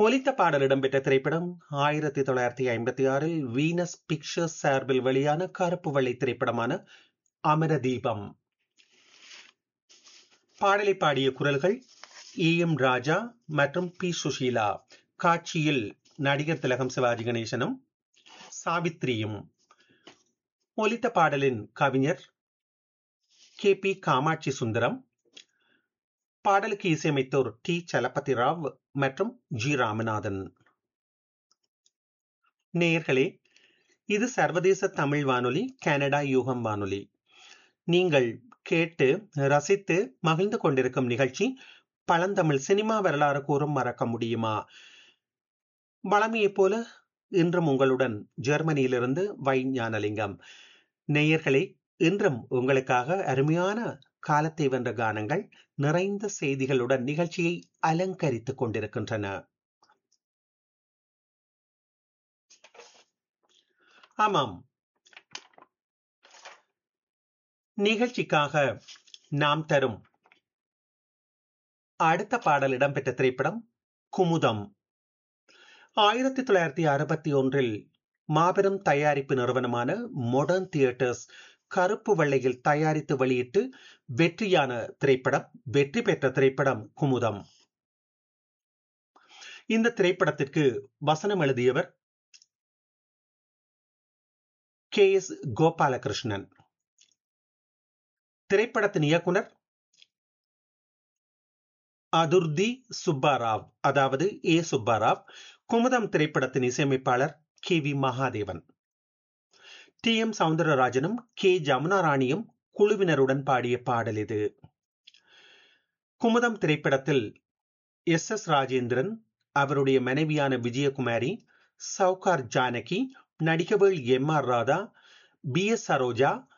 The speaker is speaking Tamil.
ஒலித்த பாடல் இடம்பெற்ற திரைப்படம் ஆயிரத்தி தொள்ளாயிரத்தி ஐம்பத்தி ஆறில் வீனஸ் பிக்சர்ஸ் சார்பில் வெளியான கருப்பு வெள்ளை திரைப்படமான அமரதீபம் பாடலை பாடிய குரல்கள் இ எம் ராஜா மற்றும் பி சுஷீலா காட்சியில் நடிகர் திலகம் சிவாஜி கணேசனும் சாவித்ரியும் ஒலித்த பாடலின் கவிஞர் கே பி காமாட்சி சுந்தரம் பாடலுக்கு இசையமைத்தோர் டி சலபதி ராவ் மற்றும் ஜி ராமநாதன் நேயர்களே இது சர்வதேச தமிழ் வானொலி கனடா யூகம் வானொலி நீங்கள் கேட்டு ரசித்து மகிழ்ந்து கொண்டிருக்கும் நிகழ்ச்சி பழந்தமிழ் சினிமா வரலாறு கூறும் மறக்க முடியுமா வளமையைப் போல இன்றும் உங்களுடன் ஜெர்மனியிலிருந்து வை ஞானலிங்கம் நேயர்களே இன்றும் உங்களுக்காக அருமையான காலத்தை வென்ற கானங்கள் நிறைந்த செய்திகளுடன் நிகழ்ச்சியை அலங்கரித்துக் கொண்டிருக்கின்றன ஆமாம் நிகழ்ச்சிக்காக நாம் தரும் அடுத்த பாடல் இடம்பெற்ற திரைப்படம் குமுதம் ஆயிரத்தி தொள்ளாயிரத்தி அறுபத்தி ஒன்றில் மாபெரும் தயாரிப்பு நிறுவனமான மொடர்ன் தியேட்டர்ஸ் கருப்பு வெள்ளையில் தயாரித்து வெளியிட்டு வெற்றியான திரைப்படம் வெற்றி பெற்ற திரைப்படம் குமுதம் இந்த திரைப்படத்திற்கு வசனம் எழுதியவர் கே எஸ் கோபாலகிருஷ்ணன் திரைப்படத்தின் இயக்குனர் அதுர்தி சுப்பாராவ் அதாவது ஏ சுப்பாராவ் குமுதம் திரைப்படத்தின் இசையமைப்பாளர் K V Mahadevan T M சவுந்தரராஜனும் கே ஜமுனா ராணியும் குழுவினருடன் பாடிய பாடல் இது குமுதம் திரைப்படத்தில் எஸ் எஸ் ராஜேந்திரன் அவருடைய மனைவியான Vijayakumari Sowcar Janaki Nadigavel M R Radha P S Saroja